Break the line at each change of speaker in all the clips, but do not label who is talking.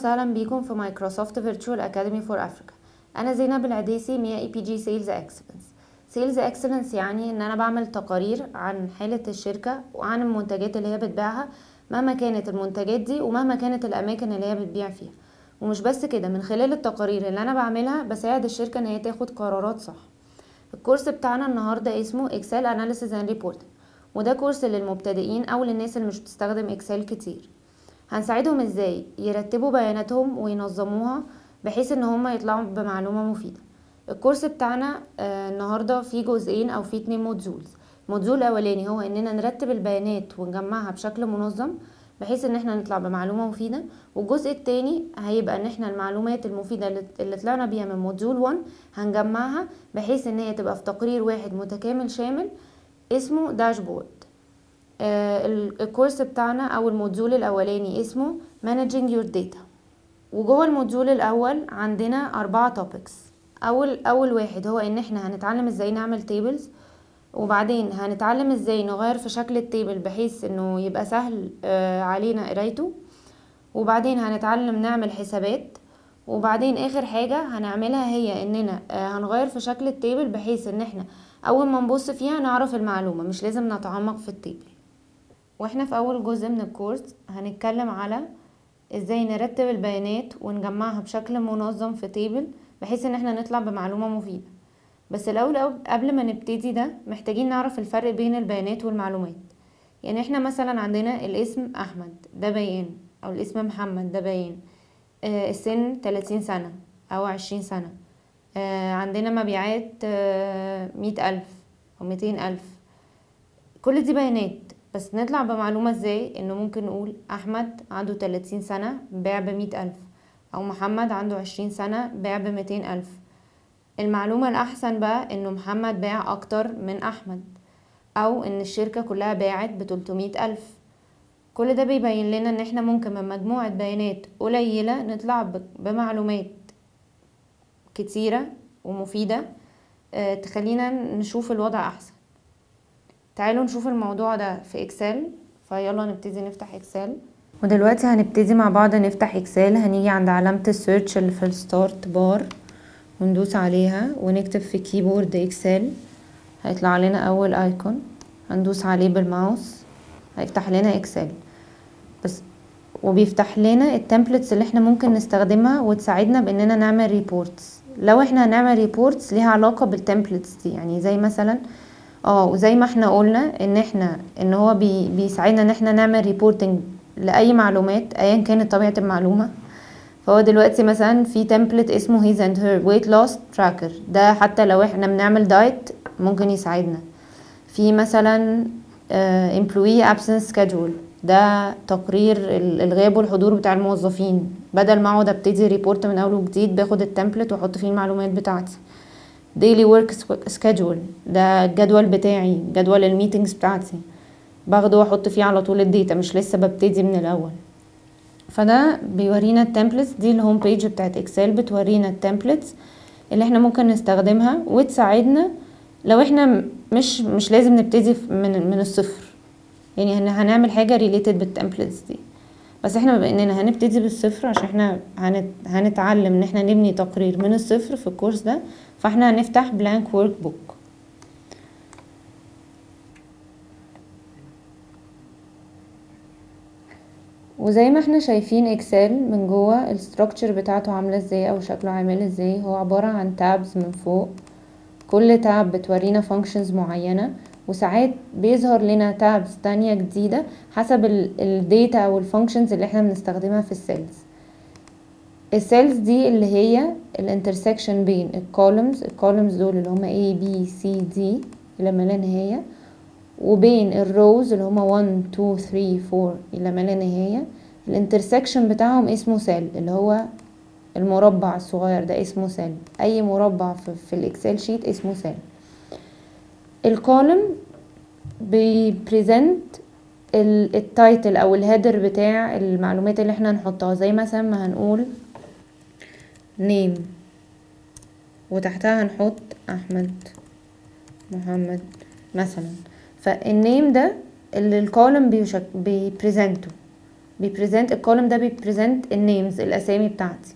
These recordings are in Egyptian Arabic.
وسهلا بيكم في مايكروسوفت فيرتشوال اكاديمي فور افريكا انا زينب العديسي ميا اي بي جي سيلز اكسلنس سيلز اكسلنس يعني ان انا بعمل تقارير عن حالة الشركة وعن المنتجات اللي هي بتبيعها مهما كانت المنتجات دي ومهما كانت الاماكن اللي هي بتبيع فيها ومش بس كده من خلال التقارير اللي انا بعملها بساعد الشركة ان هي تاخد قرارات صح الكورس بتاعنا النهاردة اسمه اكسل اناليسيز اند ريبورتنج وده كورس للمبتدئين او للناس اللي مش بتستخدم اكسل كتير هنساعدهم ازاي يرتبوا بياناتهم وينظموها بحيث ان هم يطلعوا بمعلومة مفيدة الكورس بتاعنا آه النهاردة فيه جزئين او فيه اتنين مودزولز المودزول الاولاني هو اننا نرتب البيانات ونجمعها بشكل منظم بحيث ان احنا نطلع بمعلومة مفيدة والجزء التاني هيبقى ان احنا المعلومات المفيدة اللي- اللي طلعنا بيها من مودزول 1 هنجمعها بحيث ان هي تبقى في تقرير واحد متكامل شامل اسمه داشبورد آه، ال- الكورس بتاعنا او الموديول الاولاني اسمه managing your data وجوه الموديول الاول عندنا اربعة topics اول اول واحد هو ان احنا هنتعلم ازاي نعمل tables وبعدين هنتعلم ازاي نغير في شكل التيبل بحيث انه يبقى سهل آه، علينا قرايته وبعدين هنتعلم نعمل حسابات وبعدين اخر حاجة هنعملها هي اننا آه، هنغير في شكل التيبل بحيث ان احنا اول ما نبص فيها نعرف المعلومة مش لازم نتعمق في التيبل واحنا في اول جزء من الكورس هنتكلم على ازاي نرتب البيانات ونجمعها بشكل منظم في تيبل بحيث ان احنا نطلع بمعلومة مفيدة بس الاول أو- قبل ما نبتدي ده محتاجين نعرف الفرق بين البيانات والمعلومات يعني احنا مثلا عندنا الاسم احمد ده بيان او الاسم محمد ده بيان آه السن 30 سنة او 20 سنة آه عندنا مبيعات آه مية ألف او ميتين ألف كل دي بيانات بس نطلع بمعلومة ازاي انه ممكن نقول احمد عنده 30 سنة باع بمية ألف او محمد عنده 20 سنة باع بميتين ألف المعلومة الأحسن بقى إنه محمد باع أكتر من أحمد أو إن الشركة كلها باعت بتلتمية ألف كل ده بيبين لنا إن إحنا ممكن من مجموعة بيانات قليلة نطلع ب- بمعلومات كتيرة ومفيدة آه، تخلينا نشوف الوضع أحسن تعالوا نشوف الموضوع ده في إكسل فيلا نبتدي نفتح إكسل ودلوقتي هنبتدي مع بعض نفتح إكسل هنيجي عند علامة السيرش اللي في الستارت بار وندوس عليها ونكتب في كيبورد اكسل هيطلع لنا اول ايكون هندوس عليه بالماوس هيفتح لنا اكسل بس وبيفتح لنا التمبلتس اللي احنا ممكن نستخدمها وتساعدنا باننا نعمل ريبورتس لو احنا هنعمل ريبورتس ليها علاقة بالتمبلتس دي يعني زي مثلا اه وزي ما احنا قلنا ان احنا ان هو بي بيساعدنا ان احنا نعمل ريبورتنج لاي معلومات ايا كانت طبيعة المعلومة فهو دلوقتي مثلا في تمبلت اسمه هيز اند هير ويت لوس تراكر ده حتى لو احنا بنعمل دايت ممكن يساعدنا في مثلا آه، employee absence schedule ده تقرير ال- الغياب والحضور بتاع الموظفين بدل ما اقعد ابتدي ريبورت من اول وجديد باخد التمبلت واحط فيه المعلومات بتاعتي daily work schedule ده الجدول بتاعي جدول الميتينجز بتاعتي باخده واحط فيه على طول الداتا مش لسه ببتدي من الاول فده بيورينا التمبلتس دي الهوم بيج بتاعت اكسل بتورينا التمبلتس اللي احنا ممكن نستخدمها وتساعدنا لو احنا م- مش مش لازم نبتدي ف- من من الصفر يعني هن- هنعمل حاجه ريليتد بالتمبلتس دي بس احنا بما اننا هنبتدي بالصفر عشان احنا هنت هنتعلم ان احنا نبني تقرير من الصفر في الكورس ده فاحنا هنفتح بلانك ورك بوك وزي ما احنا شايفين اكسل من جوه الستراكشر بتاعته عامله ازاي او شكله عامل ازاي هو عباره عن تابز من فوق كل تاب بتورينا فانكشنز معينه وساعات بيظهر لنا تابز تانية جديدة حسب الداتا او الفانكشنز اللي احنا بنستخدمها في السيلز السيلز دي اللي هي الانترسكشن بين الكولومز الكولومز دول اللي هما A B C D الى ما لا نهاية وبين الروز اللي هما 1 2 3 4 الى ما لا نهاية الانترسكشن بتاعهم اسمه سيل اللي هو المربع الصغير ده اسمه سيل اي مربع في, في الاكسل شيت اسمه سيل الكولوم بيبريزنت التايتل او الهيدر بتاع المعلومات اللي احنا هنحطها زي مثلا ما هنقول نيم وتحتها هنحط احمد محمد مثلا فالنيم ده اللي الكولوم بيبريزنته بيبريزنت الكولوم ده بيبريزنت النيمز الاسامي بتاعتي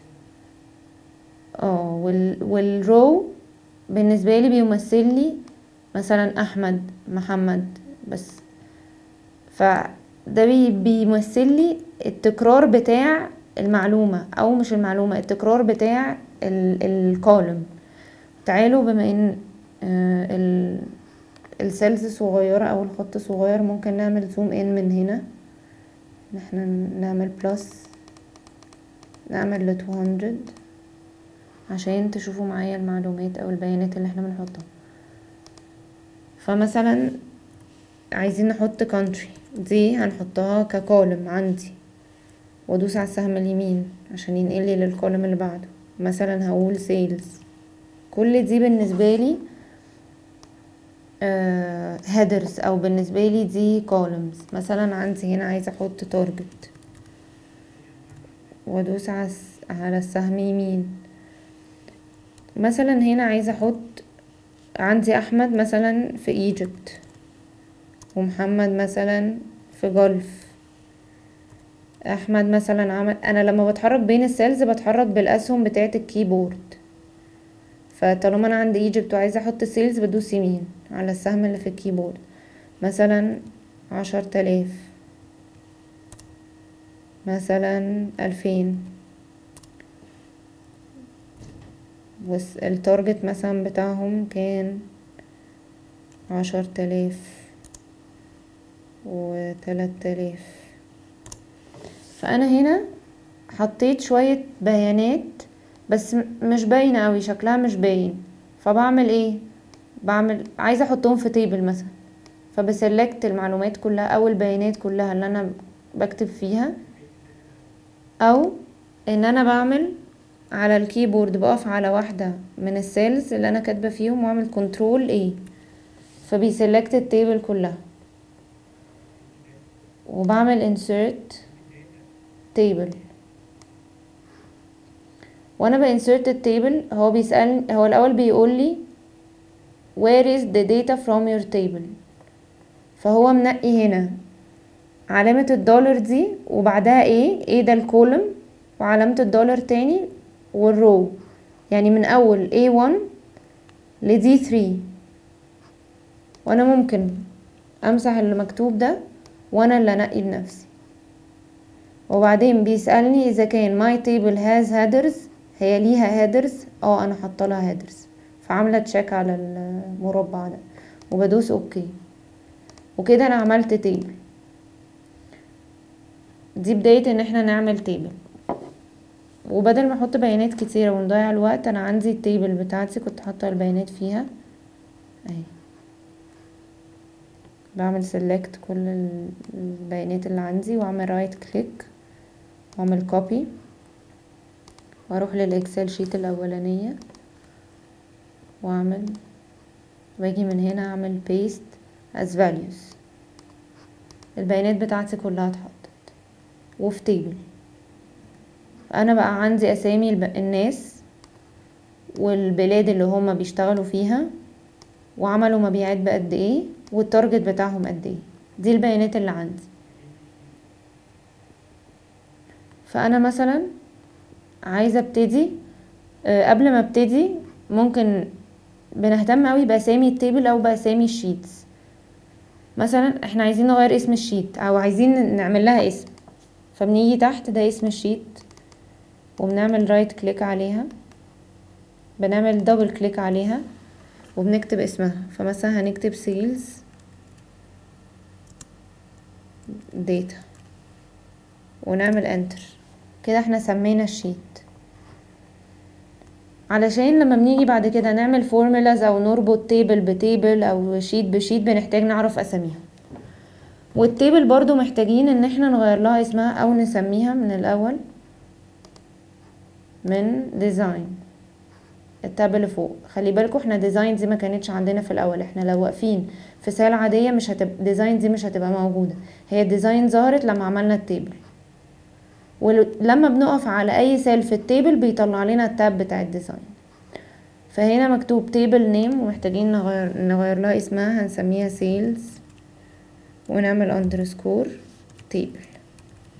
اه وال والرو بالنسبه لي بيمثل لي مثلا احمد محمد بس فده بي بيمثل لي التكرار بتاع المعلومه او مش المعلومه التكرار بتاع الكولوم تعالوا بما ان آه السيلز صغيرة او الخط صغير ممكن نعمل زوم ان من هنا ان احنا نعمل بلس نعمل ل 200 عشان تشوفوا معايا المعلومات او البيانات اللي احنا بنحطها فمثلا عايزين نحط country دي هنحطها ككولم عندي وادوس على السهم اليمين عشان ينقلي للكولم اللي بعده مثلا هقول sales كل دي بالنسبة لي هيدرز او بالنسبة لي دي columns مثلا عندي هنا عايزة احط target وادوس على السهم يمين مثلا هنا عايزة احط عندي احمد مثلا في ايجيبت ومحمد مثلا في جولف احمد مثلا عمل انا لما بتحرك بين السيلز بتحرك بالاسهم بتاعه الكيبورد فطالما انا عندي ايجيبت وعايزه احط سيلز بدوس يمين على السهم اللي في الكيبورد مثلا عشر تلاف مثلا الفين بس التارجت مثلا بتاعهم كان عشر تلاف وتلات تلاف فانا هنا حطيت شوية بيانات بس مش باينة اوي شكلها مش باين فبعمل ايه بعمل عايزة احطهم في تيبل مثلا فبسلكت المعلومات كلها او البيانات كلها اللي انا بكتب فيها او ان انا بعمل على الكيبورد بقف على واحدة من السيلز اللي انا كاتبة فيهم واعمل كنترول ايه فبيسلكت التيبل كلها وبعمل insert table وانا بانسرت التيبل هو بيسألني هو الاول بيقول لي where is the data from your table فهو منقي هنا علامة الدولار دي وبعدها ايه ايه ده الكولم وعلامة الدولار تاني والرو يعني من اول A1 ل D3 وانا ممكن امسح اللي مكتوب ده وانا اللي انقي بنفسي وبعدين بيسألني اذا كان my table has headers هي ليها headers اه انا حاطه لها headers فعامله تشيك على المربع ده وبدوس اوكي وكده انا عملت تيبل دي بداية ان احنا نعمل تيبل وبدل ما احط بيانات كتيرة ونضيع الوقت انا عندي التيبل بتاعتي كنت حاطه البيانات فيها اهي بعمل سيلكت كل البيانات اللي عندي واعمل رايت كليك واعمل كوبي واروح للاكسل شيت الاولانية واعمل واجي من هنا اعمل paste as values البيانات بتاعتي كلها اتحطت وفي تيبل انا بقى عندي اسامي الناس والبلاد اللي هما بيشتغلوا فيها وعملوا مبيعات بقد ايه والتارجت بتاعهم قد ايه دي البيانات اللي عندي فانا مثلا عايزه ابتدي أه قبل ما ابتدي ممكن بنهتم قوي باسامي التيبل او باسامي الشيتس مثلا احنا عايزين نغير اسم الشيت او عايزين نعمل لها اسم فبنيجي تحت ده اسم الشيت وبنعمل رايت كليك عليها بنعمل دبل كليك عليها وبنكتب اسمها فمثلا هنكتب سيلز داتا ونعمل انتر كده احنا سمينا الشيت علشان لما بنيجي بعد كده نعمل فورمولاز او نربط تيبل بتيبل او شيت بشيت بنحتاج نعرف اساميها والتيبل برضو محتاجين ان احنا نغير لها اسمها او نسميها من الاول من ديزاين التاب اللي فوق خلي بالكم احنا ديزاين دي ما كانتش عندنا في الاول احنا لو واقفين في سال عاديه مش هتبقى ديزاين دي مش هتبقى موجوده هي الديزاين ظهرت لما عملنا التيبل ولما بنقف على اي سيل في التيبل بيطلع لنا التاب بتاع الديزاين فهنا مكتوب تيبل نيم ومحتاجين نغير نغير لها اسمها هنسميها سيلز ونعمل اندرسكور تيبل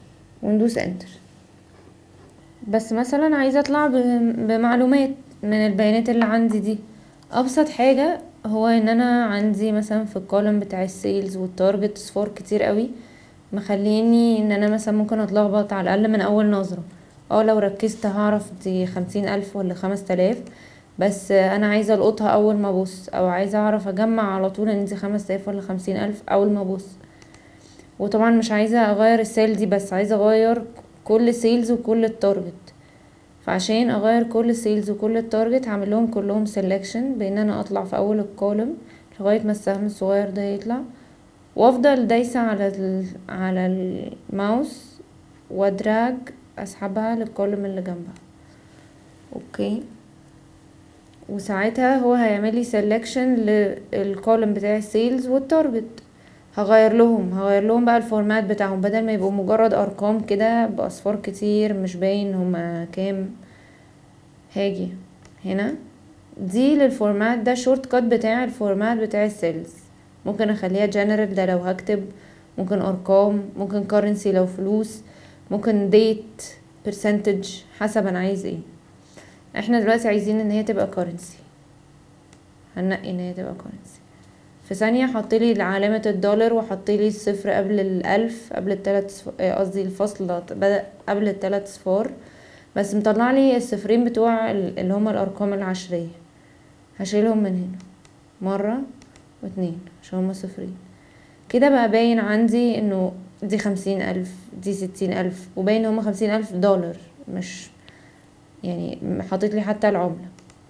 وندوس انتر بس مثلا عايزه اطلع بمعلومات من البيانات اللي عندي دي ابسط حاجه هو ان انا عندي مثلا في الكولوم بتاع السيلز والتارجت صفار كتير قوي مخليني ان انا مثلا ممكن اتلخبط على الاقل من اول نظره اه لو ركزت هعرف دي خمسين الف ولا خمس تلاف بس انا عايزه القطها اول ما ابص او عايزه اعرف اجمع على طول ان دي خمس تلاف ولا خمسين الف اول ما ابص وطبعا مش عايزه اغير السيل دي بس عايزه اغير كل سيلز وكل التارجت فعشان اغير كل السيلز وكل التارجت هعمل لهم كلهم سيلكشن بان انا اطلع في اول الكولوم لغايه ما السهم الصغير ده يطلع وافضل دايسه على ال على الماوس وادراج اسحبها للكولوم اللي جنبها اوكي وساعتها هو هيعمل لي سيلكشن للكولوم بتاع السيلز والتارجت هغير لهم هغير لهم بقى الفورمات بتاعهم بدل ما يبقوا مجرد ارقام كده باصفار كتير مش باين هما كام هاجي هنا دي للفورمات ده شورت كات بتاع الفورمات بتاع السيلز ممكن اخليها جنرال ده لو هكتب ممكن ارقام ممكن كارنسي لو فلوس ممكن ديت برسنتج حسب انا عايز ايه احنا دلوقتي عايزين ان هي تبقى كارنسي هنقي ان هي تبقى كارنسي في ثانية حطلي علامة الدولار وحطلي الصفر قبل الألف قبل التلات آه، قصدي الفصل بدأ قبل التلات صفار بس مطلع لي الصفرين بتوع اللي هما الأرقام العشرية هشيلهم من هنا مرة واتنين عشان هما صفرين كده بقى باين عندي انه دي خمسين ألف دي ستين ألف وباين هما خمسين ألف دولار مش يعني حاطط لي حتى العملة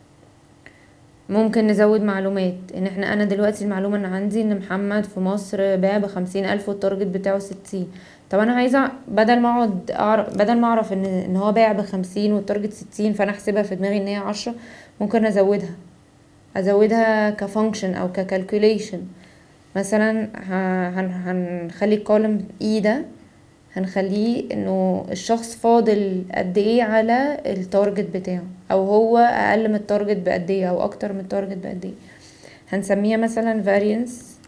ممكن نزود معلومات ان احنا انا دلوقتي المعلومة اللي عندي ان محمد في مصر باع بخمسين الف والتارجت بتاعه ستين طب انا عايزة بدل ما اقعد اعرف بدل ما اعرف ان ان هو باع بخمسين والتارجت ستين فانا احسبها في دماغي ان هي عشرة ممكن ازودها ازودها كفانكشن او ككالكوليشن مثلا هنخلي الكولم اي ده هنخليه انه الشخص فاضل قد ايه على التارجت بتاعه او هو اقل من التارجت بقد ايه او اكتر من التارجت بقد ايه هنسميها مثلا variance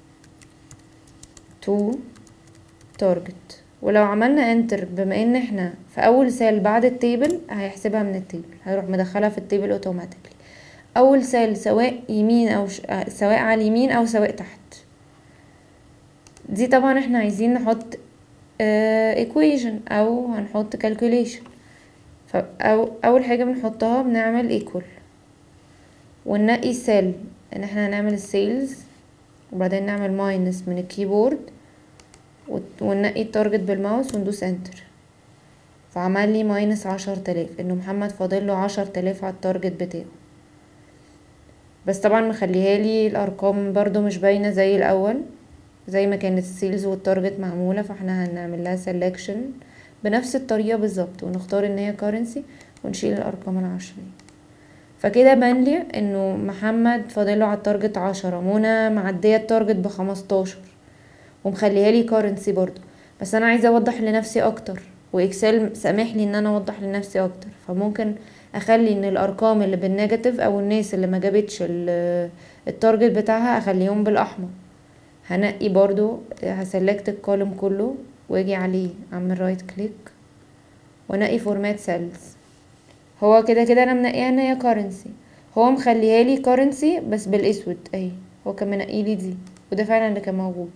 to target ولو عملنا انتر بما ان احنا في اول سيل بعد التيبل هيحسبها من التيبل هيروح مدخلها في التيبل اوتوماتيكلي اول سيل سواء يمين او ش... سواء على اليمين او سواء تحت دي طبعا احنا عايزين نحط اه equation او هنحط calculation أو اول حاجة بنحطها بنعمل equal وننقي سيل ان احنا هنعمل السيلز وبعدين نعمل ماينس من الكيبورد وننقي التارجت بالماوس وندوس انتر فعمل لي ماينس عشر تلاف انه محمد فاضل له عشر تلاف على التارجت بتاعه بس طبعا مخليها لي الارقام برضو مش باينه زي الاول زي ما كانت السيلز والتارجت معموله فاحنا هنعمل لها سelection بنفس الطريقه بالظبط ونختار ان هي كارنسي ونشيل الارقام العشريه فكده بان لي انه محمد فاضله على التارجت عشرة منى معديه التارجت بخمستاشر ومخليها لي كارنسي برضو بس انا عايزه اوضح لنفسي اكتر واكسل سامح لي ان انا اوضح لنفسي اكتر فممكن اخلي ان الارقام اللي بالنيجاتيف او الناس اللي ما جابتش التارجت بتاعها اخليهم بالاحمر هنقي برضو هسلكت الكولوم كله واجي عليه اعمل رايت كليك وانقي فورمات سيلز هو كده كده انا منقيها ان هي كارنسي هو مخليها لي كارنسي بس بالاسود اهي هو كان منقي لي دي وده فعلا اللي كان موجود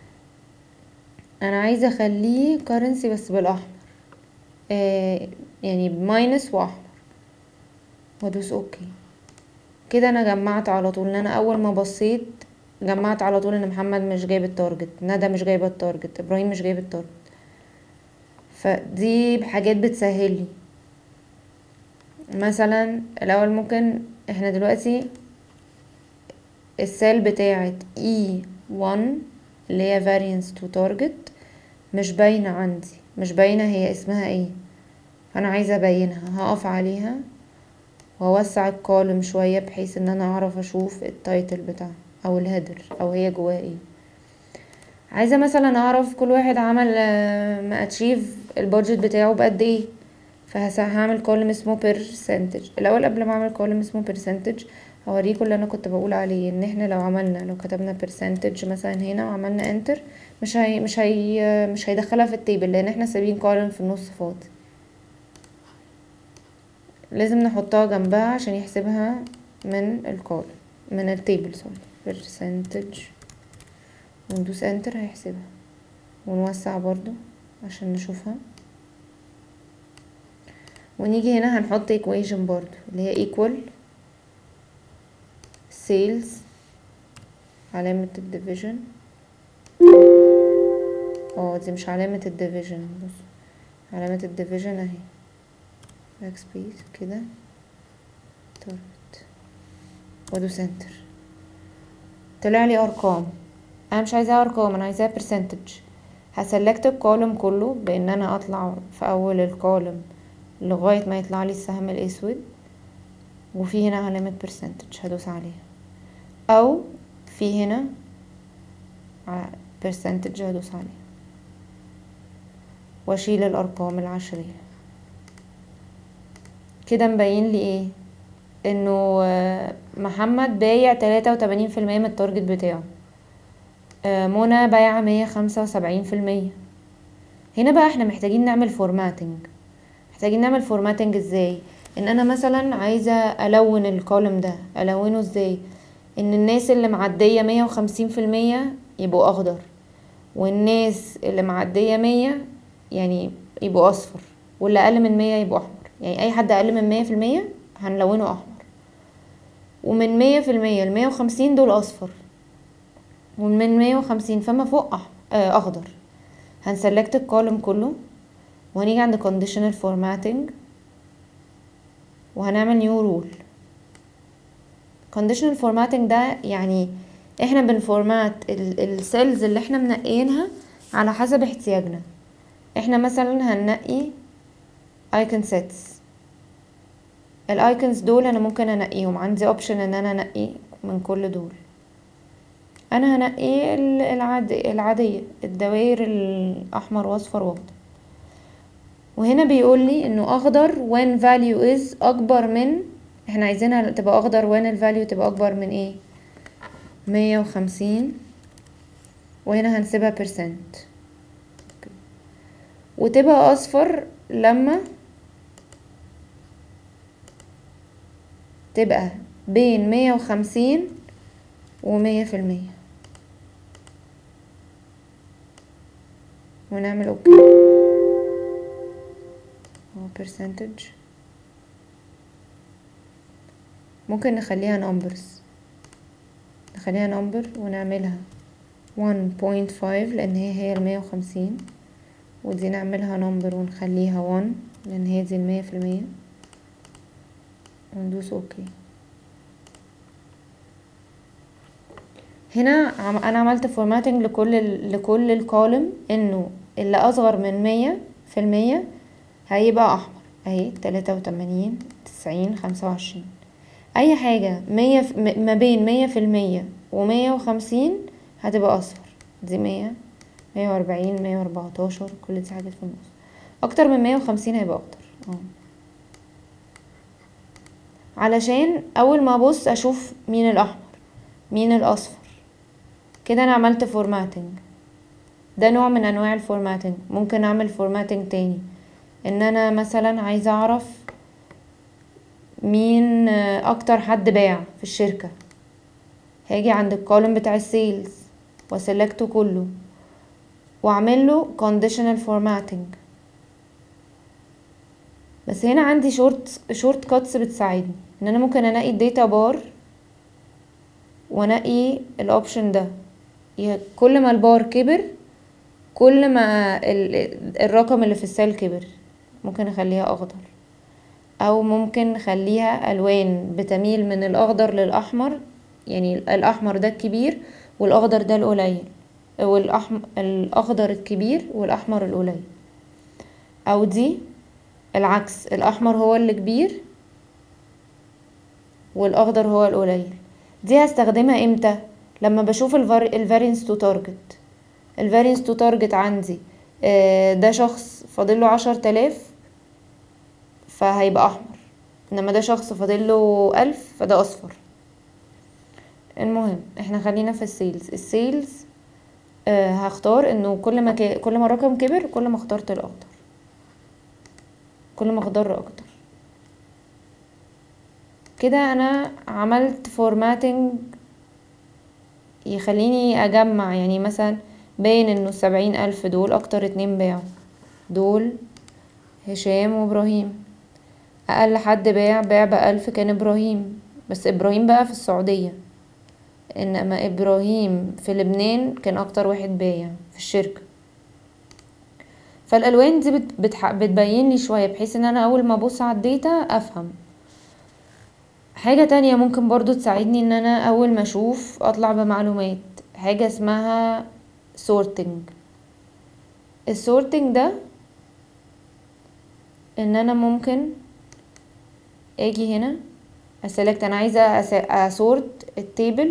انا عايزه اخليه كارنسي بس بالاحمر آه يعني بماينس واحمر وادوس اوكي كده انا جمعت على طول ان انا اول ما بصيت جمعت على طول ان محمد مش جايب التارجت ندى مش جايبه التارجت ابراهيم مش جايب التارجت فدي حاجات بتسهلي مثلا الاول ممكن احنا دلوقتي السيل بتاعت E1 اللي هي variance to target مش باينة عندي مش باينة هي اسمها ايه فانا عايزة ابينها هقف عليها واوسع الكولم شوية بحيث ان انا اعرف اشوف التايتل بتاعها او الهيدر او هي جواها ايه عايزه مثلا اعرف كل واحد عمل ما اتشيف البادجت بتاعه بقد ايه فهعمل كولم اسمه بيرسنتج الاول قبل ما اعمل كولم اسمه بيرسنتج هوريكم اللي انا كنت بقول عليه ان احنا لو عملنا لو كتبنا بيرسنتج مثلا هنا وعملنا انتر مش هي مش هي مش هيدخلها في التيبل لان احنا سايبين كولم في النص فاضي لازم نحطها جنبها عشان يحسبها من الكولم من التيبل سوري percentage وندوس انتر هيحسبها ونوسع برضو عشان نشوفها ونيجي هنا هنحط equation برضو اللي هي equal sales علامة الديفيجن اه دي مش علامة الديفيجن بص علامة الديفيجن اهي باك سبيس كده تارجت وادوس انتر طلع لي ارقام انا مش عايزاها ارقام انا عايزاها برسنتج هسلكت الكولوم كله بان انا اطلع في اول الكولوم لغاية ما يطلع لي السهم الاسود وفي هنا علامة برسنتج هدوس عليها او في هنا برسنتج هدوس عليها واشيل الارقام العشرية كده مبين لي ايه انه محمد بايع تلاتة وتمانين في المية من التارجت بتاعه منى بايعة مية خمسة وسبعين في المية هنا بقى احنا محتاجين نعمل فورماتنج محتاجين نعمل فورماتنج ازاي ان انا مثلا عايزة الون الكولم ده الونه ازاي ان الناس اللي معدية مية وخمسين في المية يبقوا اخضر والناس اللي معدية مية يعني يبقوا اصفر واللي اقل من مية يبقوا احمر يعني اي حد اقل من مية في المية هنلونه احمر ومن مية في المية لمية وخمسين دول اصفر ومن مية وخمسين فما فوق أح... آه اخضر هنسلكت الكولوم كله وهنيجي عند conditional formatting وهنعمل new rule conditional formatting ده يعني احنا بنفورمات السيلز اللي احنا منقيينها على حسب احتياجنا احنا مثلا هننقي icon sets الايكونز دول انا ممكن انقيهم عندي اوبشن ان انا انقي من كل دول انا هنقي العادي العادية الدوائر الاحمر واصفر واخضر وهنا بيقول لي انه اخضر when value is اكبر من احنا عايزينها تبقى اخضر when الفاليو تبقى اكبر من ايه مية وخمسين وهنا هنسيبها percent وتبقى اصفر لما تبقى بين مية وخمسين ومية في المية ونعمل اوكي هو percentage ممكن نخليها نمبرز نخليها نمبر ونعملها 1.5 لان هي هي المية وخمسين ودي نعملها نمبر ونخليها 1 لان هي دي المية في المية وندوس اوكي هنا انا عملت فورماتنج لكل ال لكل الكولم انه اللي اصغر من مية في المية هيبقى احمر اهي تلاتة وتمانين تسعين خمسة وعشرين اي حاجة مية ما بين مية في المية ومية وخمسين هتبقى اصفر دي مية مية واربعين مية واربعتاشر كل دي حاجات في النص اكتر من مية وخمسين هيبقى اخضر اه علشان اول ما ابص اشوف مين الاحمر مين الاصفر كده انا عملت فورماتنج ده نوع من انواع الفورماتنج ممكن اعمل فورماتنج تاني ان انا مثلا عايزه اعرف مين اكتر حد باع في الشركه هاجي عند الكولوم بتاع السيلز واسلكته كله واعمل له conditional formatting بس هنا عندي شورت شورت كاتس بتساعدني ان انا ممكن انقي الداتا بار وانقي الاوبشن ده كل ما البار كبر كل ما الرقم اللي في السيل كبر ممكن اخليها اخضر او ممكن نخليها الوان بتميل من الاخضر للاحمر يعني الاحمر ده الكبير والاخضر ده القليل والأحمر الاخضر الكبير والاحمر القليل او دي العكس الاحمر هو اللي كبير والاخضر هو القليل دي هستخدمها امتى لما بشوف الفارينس تو تارجت الفارينس تو تارجت عندي ده شخص فاضله عشر تلاف فهيبقى احمر انما ده شخص فاضله الف فده اصفر المهم احنا خلينا في السيلز السيلز آه هختار انه كل ما ك... كل ما الرقم كبر كل ما اخترت الاكتر كل ما اختار اكتر كده انا عملت فورماتنج يخليني اجمع يعني مثلا باين انه السبعين الف دول اكتر اتنين باعوا دول هشام وابراهيم اقل حد باع باع بألف كان ابراهيم بس ابراهيم بقى في السعودية انما ابراهيم في لبنان كان اكتر واحد بايع في الشركة فالالوان دي بت بتح... بتبين لي شوية بحيث ان انا اول ما ابص على الداتا افهم حاجة تانية ممكن برضو تساعدني ان انا اول ما اشوف اطلع بمعلومات حاجة اسمها sorting السورتنج ده ان انا ممكن اجي هنا اسلكت انا عايزه اسورت التيبل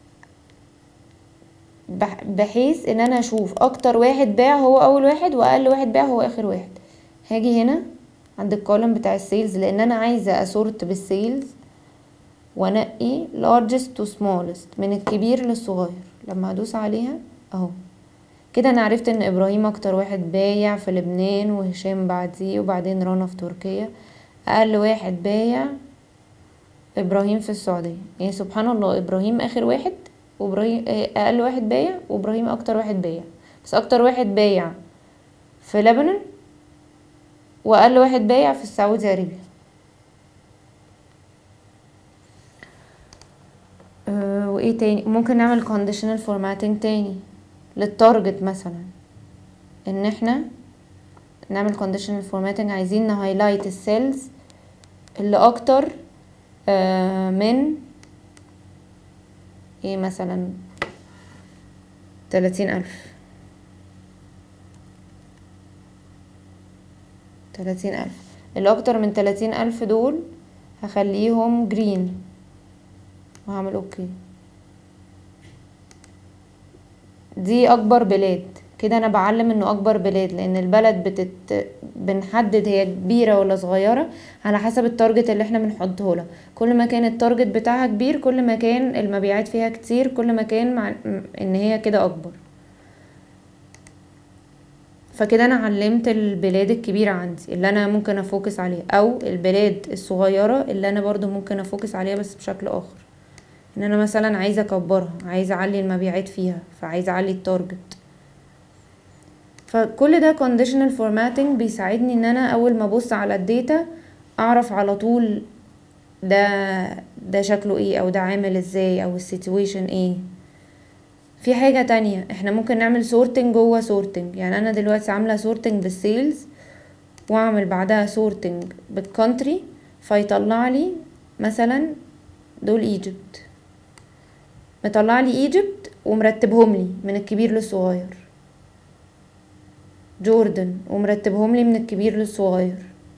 بحيث ان انا اشوف اكتر واحد باع هو اول واحد واقل واحد باع هو اخر واحد هاجي هنا عند الكولوم بتاع السيلز لان انا عايزه اسورت بالسيلز وانقي largest to smallest من الكبير للصغير لما ادوس عليها اهو كده انا عرفت ان ابراهيم اكتر واحد بايع في لبنان وهشام بعديه وبعدين رنا في تركيا اقل واحد بايع ابراهيم في السعوديه يعني سبحان الله ابراهيم اخر واحد وابراهيم اقل واحد بايع وابراهيم اكتر واحد بايع بس اكتر واحد بايع في لبنان واقل واحد بايع في السعوديه عربية أه وايه تاني ممكن نعمل conditional formatting تاني للتارجت مثلا ان احنا نعمل conditional formatting عايزين نهايلايت السيلز اللي اكتر آه من ايه مثلا تلاتين الف تلاتين الف اللي اكتر من تلاتين الف دول هخليهم جرين وهعمل اوكي دي اكبر بلاد كده انا بعلم انه اكبر بلاد لان البلد بتت بنحدد هي كبيره ولا صغيره على حسب التارجت اللي احنا بنحطه لها كل ما كان التارجت بتاعها كبير كل ما كان المبيعات فيها كتير كل ما كان مع ان هي كده اكبر فكده انا علمت البلاد الكبيره عندي اللي انا ممكن افوكس عليها او البلاد الصغيره اللي انا برضو ممكن افوكس عليها بس بشكل اخر ان انا مثلا عايزه اكبرها عايزه اعلي المبيعات فيها فعايزه اعلي التارجت فكل ده conditional formatting بيساعدني ان انا اول ما ابص على الداتا اعرف على طول ده ده شكله ايه او ده عامل ازاي او السيتويشن ايه في حاجة تانية احنا ممكن نعمل sorting جوه sorting يعني انا دلوقتي عاملة sorting بالسيلز واعمل بعدها sorting بالكونتري فيطلع لي مثلا دول ايجيبت مطلع لي ايجيبت ومرتبهم لي من الكبير للصغير جوردن ومرتبهم لي من الكبير للصغير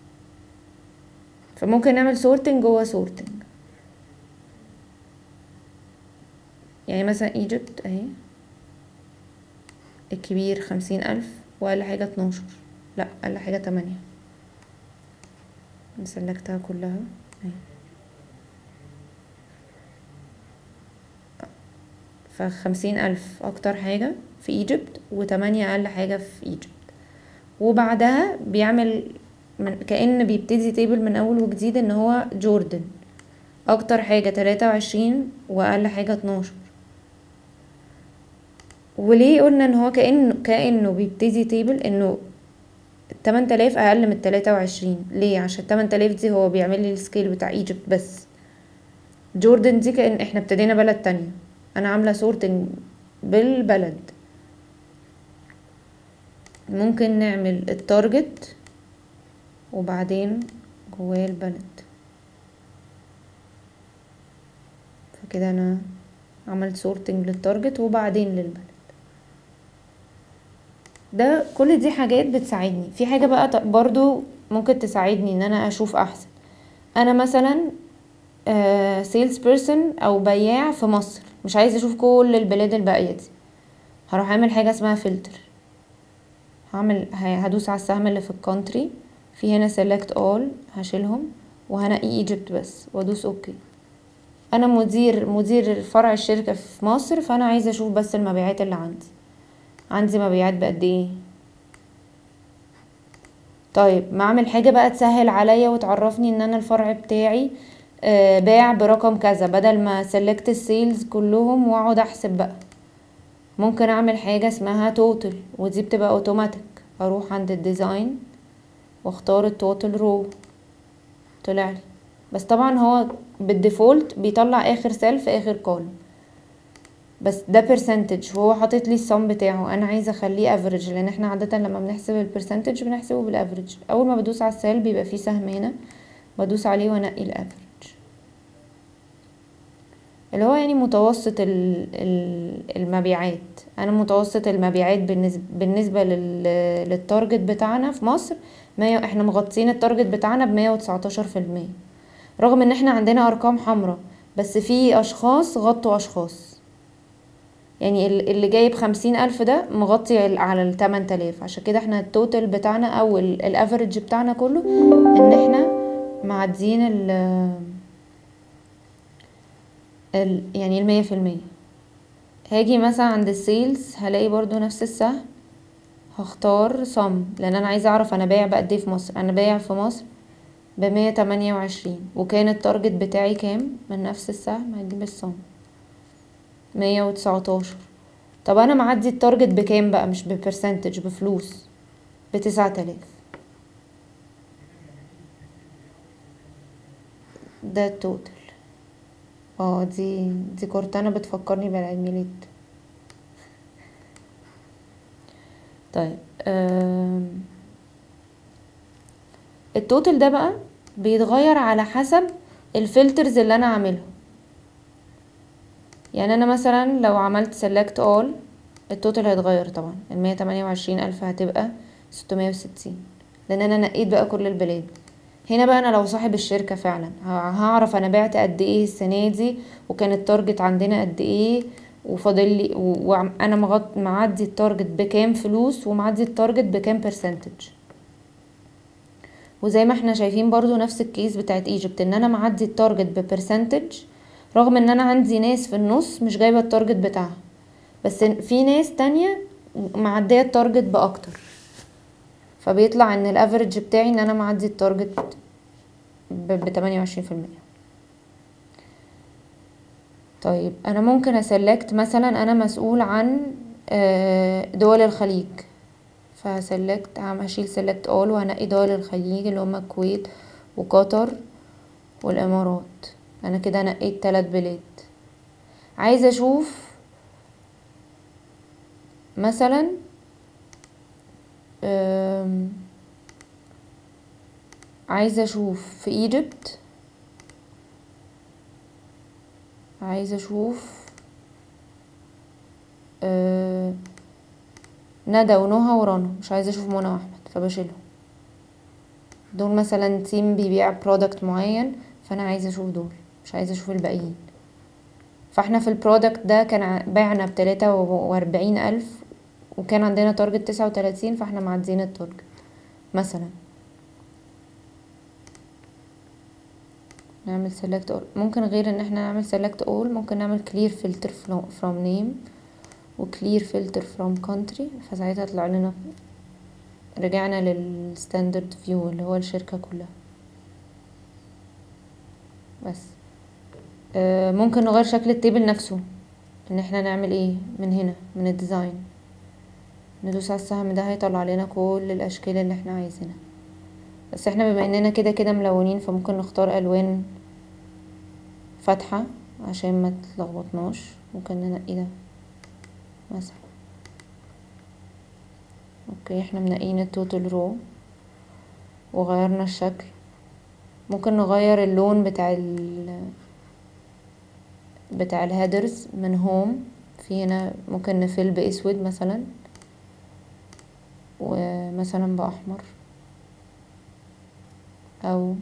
فممكن نعمل سورتنج جوه سورتنج يعني مثلا ايجيبت اهي الكبير خمسين الف واقل حاجة اتناشر لا اقل حاجة تمانية نسلكتها كلها اهي فخمسين الف اكتر حاجة في ايجيبت وتمانية اقل حاجة في ايجيبت وبعدها بيعمل من كأن بيبتدي تيبل من اول وجديد ان هو جوردن اكتر حاجة تلاتة وعشرين واقل حاجة اتناشر وليه قلنا ان هو كأنه كأنه بيبتدي تيبل انه التمن تلاف اقل من التلاتة وعشرين ليه عشان التمن تلاف دي هو بيعمل لي السكيل بتاع ايجيبت بس جوردن دي كأن احنا ابتدينا بلد تانية انا عاملة سورتنج بالبلد ممكن نعمل التارجت وبعدين جواه البلد فكده انا عملت سورتنج للتارجت وبعدين للبلد ده كل دي حاجات بتساعدني في حاجة بقى برضو ممكن تساعدني ان انا اشوف احسن انا مثلا سيلز بيرسون او بياع في مصر مش عايزه اشوف كل البلاد الباقيه دي هروح اعمل حاجه اسمها فلتر هعمل هدوس على السهم اللي في الكونتري في هنا select all هشيلهم وهنقي ايجيبت بس وادوس اوكي انا مدير مدير فرع الشركه في مصر فانا عايزه اشوف بس المبيعات اللي عندي عندي مبيعات بقد ايه طيب ما اعمل حاجة بقى تسهل عليا وتعرفني ان انا الفرع بتاعي آه، باع برقم كذا بدل ما سلكت السيلز كلهم واقعد احسب بقى ممكن اعمل حاجة اسمها توتال ودي بتبقى اوتوماتيك اروح عند الديزاين واختار التوتال رو طلع لي بس طبعا هو بالديفولت بيطلع اخر سيل في اخر كولم بس ده برسنتج وهو حاطط لي الصم بتاعه انا عايزه اخليه افريج لان احنا عاده لما بنحسب البرسنتج بنحسبه بالافريج اول ما بدوس على السيل بيبقى فيه سهم هنا بدوس عليه وانقي الافريج اللي هو يعني متوسط المبيعات انا متوسط المبيعات بالنسبه بالنسبه للتارجت بتاعنا في مصر مية احنا مغطين التارجت بتاعنا بمية وتسعتاشر في المية رغم ان احنا عندنا ارقام حمراء بس في اشخاص غطوا اشخاص يعني اللي جايب خمسين الف ده مغطي على التمن تلاف عشان كده احنا التوتال بتاعنا او الافريج بتاعنا كله ان احنا معديين ال ال يعني المية في المية هاجي مثلا عند السيلز هلاقي برضو نفس السهم هختار صم لان انا عايزه اعرف انا بايع بقد ايه في مصر انا بايع في مصر بمية تمانية وعشرين وكان التارجت بتاعي كام من نفس السهم هجيب الصم مية وتسعتاشر طب انا معدي التارجت بكام بقى مش ببرسنتج بفلوس بتسعة الاف ده التوتال اه دي دي كورتانا بتفكرني بالعيد ميلاد طيب التوتال ده بقى بيتغير على حسب الفلترز اللي انا عاملهم يعني انا مثلا لو عملت select all التوتال هيتغير طبعا المية تمانية وعشرين الف هتبقى ستمية وستين لان انا نقيت بقى كل البلاد هنا بقى انا لو صاحب الشركة فعلا هعرف انا بعت قد ايه السنة دي وكان التارجت عندنا قد ايه وفاضل لي وانا مغط معدي التارجت بكام فلوس ومعدي التارجت بكام برسنتج وزي ما احنا شايفين برضو نفس الكيس بتاعت ايجيبت ان انا معدي التارجت ببرسنتج رغم ان انا عندي ناس في النص مش جايبه التارجت بتاعها بس في ناس تانية معديه التارجت باكتر فبيطلع ان الافريج بتاعي ان انا معدي التارجت بتمانية وعشرين في المية طيب انا ممكن اسلكت مثلا انا مسؤول عن آه، دول الخليج فسلكت هشيل سلكت اول وهنقي دول الخليج اللي هما الكويت وقطر والامارات انا كده نقيت تلات بلاد عايزه اشوف مثلا عايزه اشوف في ايجيبت عايزه اشوف أه ندى ونهى ورنا مش عايزه اشوف منى واحمد فبشيلهم دول مثلا تيم بيبيع برودكت معين فانا عايزه اشوف دول مش عايزه اشوف الباقيين فاحنا في البرودكت ده كان بعنا بتلاتة واربعين الف وكان عندنا تارجت تسعة وتلاتين فاحنا معديين التارجت مثلا نعمل select all ممكن غير ان احنا نعمل select all ممكن نعمل clear filter from name و clear filter from country فساعتها طلع لنا رجعنا للستاندرد فيو اللي هو الشركة كلها بس آه ممكن نغير شكل التيبل نفسه ان احنا نعمل ايه من هنا من الديزاين ندوس على السهم ده هيطلع لنا كل الاشكال اللي احنا عايزينها بس احنا بما اننا كده كده ملونين فممكن نختار الوان فاتحة عشان ما تلخبطناش ممكن ننقي ده مثلا اوكي احنا منقين التوتال رو وغيرنا الشكل ممكن نغير اللون بتاع ال بتاع الهيدرز من هوم في هنا ممكن نفل باسود مثلا ومثلا باحمر او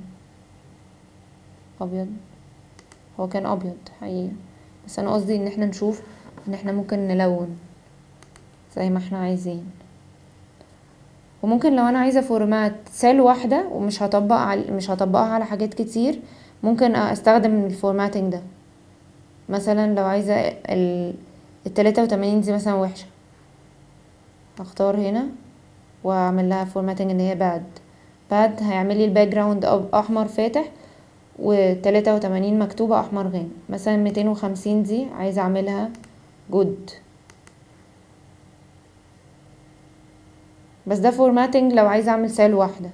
ابيض هو كان ابيض حقيقي بس انا قصدي ان احنا نشوف ان احنا ممكن نلون زي ما احنا عايزين وممكن لو انا عايزه فورمات سيل واحده ومش هطبق على مش هطبقها على حاجات كتير ممكن استخدم الفورماتنج ده مثلا لو عايزه ال التلاتة وتمانين دي مثلا وحشه هختار هنا واعمل لها فورماتنج ان هي باد باد هيعمل لي الباك جراوند احمر فاتح وتلاتة وتمانين مكتوبة احمر غامق مثلا ميتين وخمسين دي عايزة اعملها جود بس ده فورماتنج لو عايزة اعمل سيل واحدة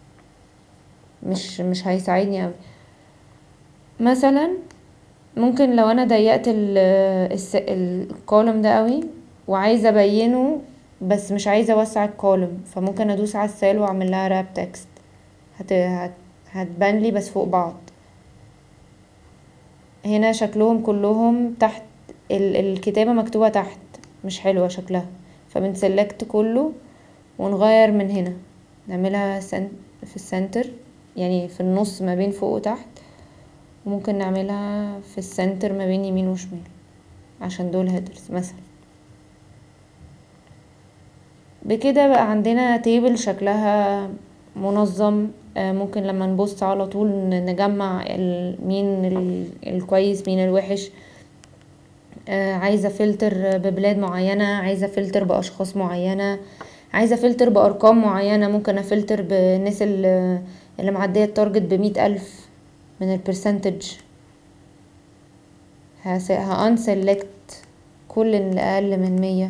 مش مش هيساعدني اوي مثلا ممكن لو انا ضيقت الكولوم ده قوي وعايزه ابينه بس مش عايزه اوسع الكولوم فممكن ادوس على السيل واعمل لها راب تكست هت... هت... هتبان لي بس فوق بعض هنا شكلهم كلهم تحت ال... الكتابة مكتوبة تحت مش حلوة شكلها فبنسلكت كله ونغير من هنا نعملها سن... في السنتر يعني في النص ما بين فوق وتحت وممكن نعملها في السنتر ما بين يمين وشمال عشان دول هيدرز مثلا بكده بقى عندنا تيبل شكلها منظم ممكن لما نبص على طول نجمع مين الكويس مين الوحش عايزه فلتر ببلاد معينه عايزه فلتر باشخاص معينه عايزه فلتر بارقام معينه ممكن افلتر بالناس اللي معديه التارجت بمية الف من البرسنتج هانسلكت كل اللي اقل من مية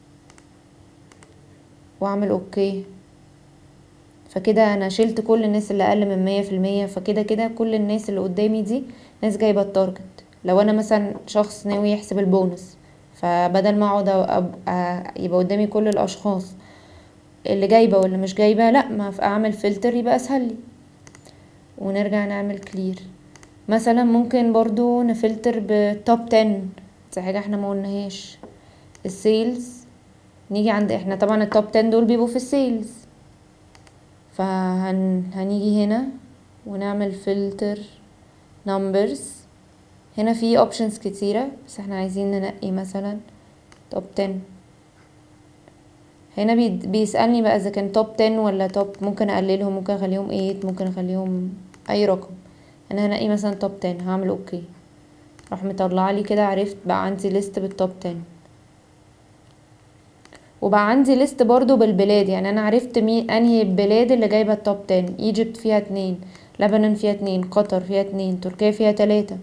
واعمل اوكي فكده انا شلت كل الناس اللي اقل من مية في المية فكده كده كل الناس اللي قدامي دي ناس جايبه التارجت لو انا مثلا شخص ناوي يحسب البونص فبدل ما اقعد يبقى قدامي كل الاشخاص اللي جايبه واللي مش جايبه لا ما اعمل فلتر يبقى اسهل لي ونرجع نعمل كلير مثلا ممكن برضو نفلتر بتوب 10 دي حاجه احنا ما قلناهاش السيلز نيجي عند احنا طبعا التوب 10 دول بيبقوا في السيلز فهنيجي هنا ونعمل فلتر نمبرز هنا في اوبشنز كتيرة بس احنا عايزين ننقي مثلا توب 10 هنا بيسألني بقى اذا كان توب 10 ولا توب ممكن اقللهم ممكن اخليهم 8 ممكن اخليهم اي رقم انا هنقي مثلا توب 10 هعمل اوكي راح مطلع لي كده عرفت بقى عندي ليست بالتوب 10 وبقى عندي ليست برضو بالبلاد يعني انا عرفت مين انهي البلاد اللي جايبه التوب 10 ايجيبت فيها اتنين لبنان فيها اتنين قطر فيها اتنين تركيا فيها تلاتة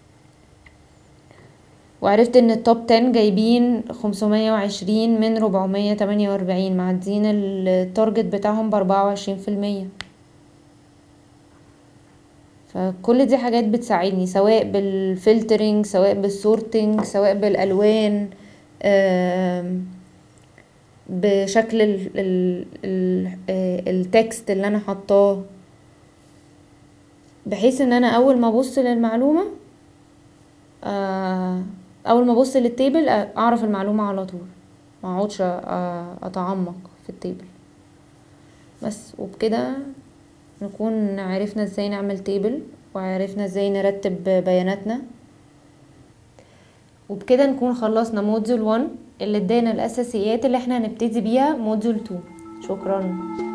وعرفت ان التوب 10 جايبين خمسمية وعشرين من ربعمية تمانية واربعين معدين التارجت بتاعهم باربعة وعشرين في المية فكل دي حاجات بتساعدني سواء بالفلترنج سواء بالسورتنج سواء بالالوان بشكل ال ال ال التكست اللي انا حطاه بحيث ان انا اول ما ابص للمعلومه اول ما ابص للتيبل اعرف المعلومه على طول ما اقعدش اتعمق في التيبل بس وبكده نكون عرفنا ازاي نعمل تيبل وعرفنا ازاي نرتب بياناتنا وبكده نكون خلصنا موديول 1 اللي ادانا الاساسيات اللي احنا هنبتدي بيها موديول 2 شكرا